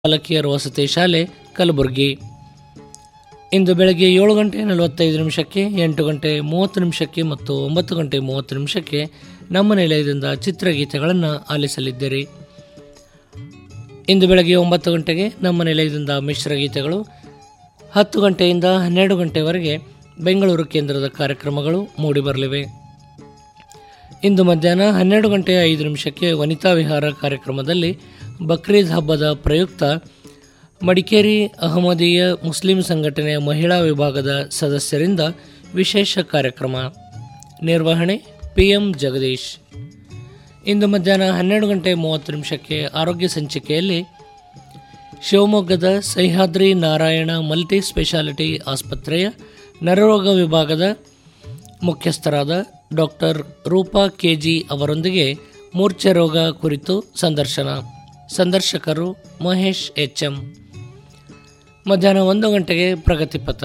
ಬಾಲಕಿಯರ ವಸತಿ ಶಾಲೆ ಕಲಬುರಗಿ ಇಂದು ಬೆಳಗ್ಗೆ ಏಳು ಗಂಟೆ ನಲವತ್ತೈದು ನಿಮಿಷಕ್ಕೆ ಎಂಟು ಗಂಟೆ ಮೂವತ್ತು ನಿಮಿಷಕ್ಕೆ ಮತ್ತು ಒಂಬತ್ತು ಗಂಟೆ ಮೂವತ್ತು ನಿಮಿಷಕ್ಕೆ ನಮ್ಮ ನಿಲಯದಿಂದ ಚಿತ್ರಗೀತೆಗಳನ್ನು ಆಲಿಸಲಿದ್ದೀರಿ ಇಂದು ಬೆಳಗ್ಗೆ ಒಂಬತ್ತು ಗಂಟೆಗೆ ನಮ್ಮ ನಿಲಯದಿಂದ ಮಿಶ್ರಗೀತೆಗಳು ಹತ್ತು ಗಂಟೆಯಿಂದ ಹನ್ನೆರಡು ಗಂಟೆವರೆಗೆ ಬೆಂಗಳೂರು ಕೇಂದ್ರದ ಕಾರ್ಯಕ್ರಮಗಳು ಮೂಡಿಬರಲಿವೆ ಇಂದು ಮಧ್ಯಾಹ್ನ ಹನ್ನೆರಡು ಗಂಟೆ ಐದು ನಿಮಿಷಕ್ಕೆ ವನಿತಾ ವಿಹಾರ ಕಾರ್ಯಕ್ರಮದಲ್ಲಿ ಬಕ್ರೀದ್ ಹಬ್ಬದ ಪ್ರಯುಕ್ತ ಮಡಿಕೇರಿ ಅಹಮದೀಯ ಮುಸ್ಲಿಂ ಸಂಘಟನೆಯ ಮಹಿಳಾ ವಿಭಾಗದ ಸದಸ್ಯರಿಂದ ವಿಶೇಷ ಕಾರ್ಯಕ್ರಮ ನಿರ್ವಹಣೆ ಪಿಎಂ ಜಗದೀಶ್ ಇಂದು ಮಧ್ಯಾಹ್ನ ಹನ್ನೆರಡು ಗಂಟೆ ಮೂವತ್ತು ನಿಮಿಷಕ್ಕೆ ಆರೋಗ್ಯ ಸಂಚಿಕೆಯಲ್ಲಿ ಶಿವಮೊಗ್ಗದ ಸಹ್ಯಾದ್ರಿ ನಾರಾಯಣ ಮಲ್ಟಿ ಸ್ಪೆಷಾಲಿಟಿ ಆಸ್ಪತ್ರೆಯ ನರರೋಗ ವಿಭಾಗದ ಮುಖ್ಯಸ್ಥರಾದ ಡಾಕ್ಟರ್ ರೂಪಾ ಕೆಜಿ ಅವರೊಂದಿಗೆ ಮೂರ್ಛೆ ರೋಗ ಕುರಿತು ಸಂದರ್ಶನ ಸಂದರ್ಶಕರು ಮಹೇಶ್ ಎಚ್ ಎಂ ಮಧ್ಯಾಹ್ನ ಒಂದು ಗಂಟೆಗೆ ಪ್ರಗತಿಪಥ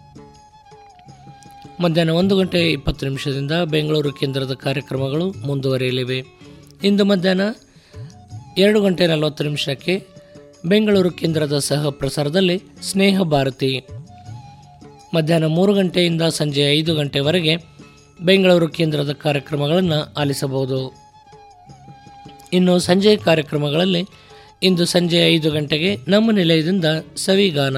ಮಧ್ಯಾಹ್ನ ಒಂದು ಗಂಟೆ ಇಪ್ಪತ್ತು ನಿಮಿಷದಿಂದ ಬೆಂಗಳೂರು ಕೇಂದ್ರದ ಕಾರ್ಯಕ್ರಮಗಳು ಮುಂದುವರಿಯಲಿವೆ ಇಂದು ಮಧ್ಯಾಹ್ನ ಎರಡು ಗಂಟೆ ನಲವತ್ತು ನಿಮಿಷಕ್ಕೆ ಬೆಂಗಳೂರು ಕೇಂದ್ರದ ಸಹ ಪ್ರಸಾರದಲ್ಲಿ ಸ್ನೇಹ ಭಾರತಿ ಮಧ್ಯಾಹ್ನ ಮೂರು ಗಂಟೆಯಿಂದ ಸಂಜೆ ಐದು ಗಂಟೆವರೆಗೆ ಬೆಂಗಳೂರು ಕೇಂದ್ರದ ಕಾರ್ಯಕ್ರಮಗಳನ್ನು ಆಲಿಸಬಹುದು ಇನ್ನು ಸಂಜೆ ಕಾರ್ಯಕ್ರಮಗಳಲ್ಲಿ ಇಂದು ಸಂಜೆ ಐದು ಗಂಟೆಗೆ ನಮ್ಮ ನಿಲಯದಿಂದ ಸವಿಗಾನ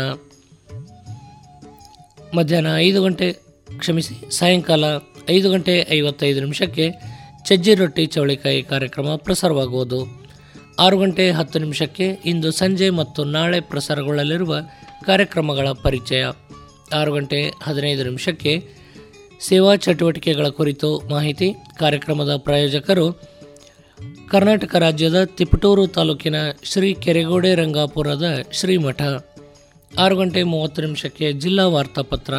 ಮಧ್ಯಾಹ್ನ ಐದು ಗಂಟೆ ಕ್ಷಮಿಸಿ ಸಾಯಂಕಾಲ ಐದು ಗಂಟೆ ಐವತ್ತೈದು ನಿಮಿಷಕ್ಕೆ ಚಜ್ಜಿ ರೊಟ್ಟಿ ಚವಳಿಕಾಯಿ ಕಾರ್ಯಕ್ರಮ ಪ್ರಸಾರವಾಗುವುದು ಆರು ಗಂಟೆ ಹತ್ತು ನಿಮಿಷಕ್ಕೆ ಇಂದು ಸಂಜೆ ಮತ್ತು ನಾಳೆ ಪ್ರಸಾರಗೊಳ್ಳಲಿರುವ ಕಾರ್ಯಕ್ರಮಗಳ ಪರಿಚಯ ಆರು ಗಂಟೆ ಹದಿನೈದು ನಿಮಿಷಕ್ಕೆ ಸೇವಾ ಚಟುವಟಿಕೆಗಳ ಕುರಿತು ಮಾಹಿತಿ ಕಾರ್ಯಕ್ರಮದ ಪ್ರಾಯೋಜಕರು ಕರ್ನಾಟಕ ರಾಜ್ಯದ ತಿಪಟೂರು ತಾಲೂಕಿನ ಶ್ರೀ ಕೆರೆಗೋಡೆ ರಂಗಾಪುರದ ಶ್ರೀಮಠ ಆರು ಗಂಟೆ ಮೂವತ್ತು ನಿಮಿಷಕ್ಕೆ ಜಿಲ್ಲಾ ವಾರ್ತಾಪತ್ರ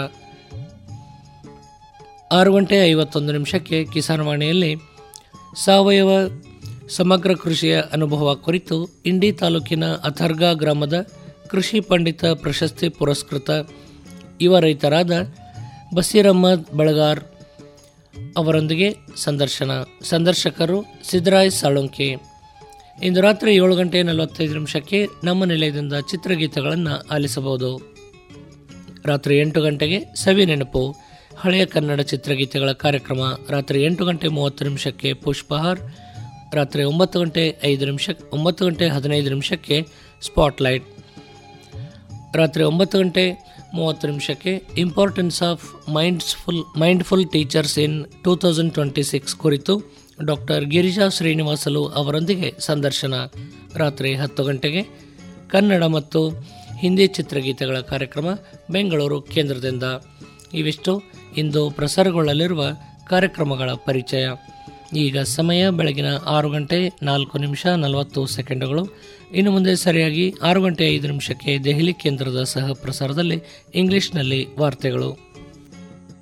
ಆರು ಗಂಟೆ ಐವತ್ತೊಂದು ನಿಮಿಷಕ್ಕೆ ಕಿಸಾನ್ ವಾಣಿಯಲ್ಲಿ ಸಾವಯವ ಸಮಗ್ರ ಕೃಷಿಯ ಅನುಭವ ಕುರಿತು ಇಂಡಿ ತಾಲೂಕಿನ ಅಥರ್ಗಾ ಗ್ರಾಮದ ಕೃಷಿ ಪಂಡಿತ ಪ್ರಶಸ್ತಿ ಪುರಸ್ಕೃತ ಯುವ ರೈತರಾದ ಬಸೀರ್ ಅಹ್ಮದ್ ಬಳಗಾರ್ ಅವರೊಂದಿಗೆ ಸಂದರ್ಶನ ಸಂದರ್ಶಕರು ಸಿದ್ದರಾಯ್ ಸಾಳುಂಕಿ ಇಂದು ರಾತ್ರಿ ಏಳು ಗಂಟೆ ನಲವತ್ತೈದು ನಿಮಿಷಕ್ಕೆ ನಮ್ಮ ನಿಲಯದಿಂದ ಚಿತ್ರಗೀತೆಗಳನ್ನು ಆಲಿಸಬಹುದು ರಾತ್ರಿ ಎಂಟು ಗಂಟೆಗೆ ಸವಿ ನೆನಪು ಹಳೆಯ ಕನ್ನಡ ಚಿತ್ರಗೀತೆಗಳ ಕಾರ್ಯಕ್ರಮ ರಾತ್ರಿ ಎಂಟು ಗಂಟೆ ಮೂವತ್ತು ನಿಮಿಷಕ್ಕೆ ಪುಷ್ಪಹಾರ್ ರಾತ್ರಿ ಒಂಬತ್ತು ಗಂಟೆ ಐದು ನಿಮಿಷ ಒಂಬತ್ತು ಗಂಟೆ ಹದಿನೈದು ನಿಮಿಷಕ್ಕೆ ಸ್ಪಾಟ್ಲೈಟ್ ರಾತ್ರಿ ಒಂಬತ್ತು ಗಂಟೆ ಮೂವತ್ತು ನಿಮಿಷಕ್ಕೆ importance of mindsful mindful teachers in two thousand twenty six ಕುರಿತು ಡಾಕ್ಟರ್ ಗಿರಿಜಾ ಶ್ರೀನಿವಾಸಲು ಅವರೊಂದಿಗೆ ಸಂದರ್ಶನ ರಾತ್ರಿ ಹತ್ತು ಗಂಟೆಗೆ ಕನ್ನಡ ಮತ್ತು ಹಿಂದಿ ಚಿತ್ರಗೀತೆಗಳ ಕಾರ್ಯಕ್ರಮ ಬೆಂಗಳೂರು ಕೇಂದ್ರದಿಂದ ಇವಿಷ್ಟು ಇಂದು ಪ್ರಸಾರಗೊಳ್ಳಲಿರುವ ಕಾರ್ಯಕ್ರಮಗಳ ಪರಿಚಯ ಈಗ ಸಮಯ ಬೆಳಗಿನ ಆರು ಗಂಟೆ ನಾಲ್ಕು ನಿಮಿಷ ನಲವತ್ತು ಸೆಕೆಂಡುಗಳು ಇನ್ನು ಮುಂದೆ ಸರಿಯಾಗಿ ಆರು ಗಂಟೆ ಐದು ನಿಮಿಷಕ್ಕೆ ದೆಹಲಿ ಕೇಂದ್ರದ ಸಹ ಪ್ರಸಾರದಲ್ಲಿ ಇಂಗ್ಲಿಷ್ನಲ್ಲಿ ವಾರ್ತೆಗಳು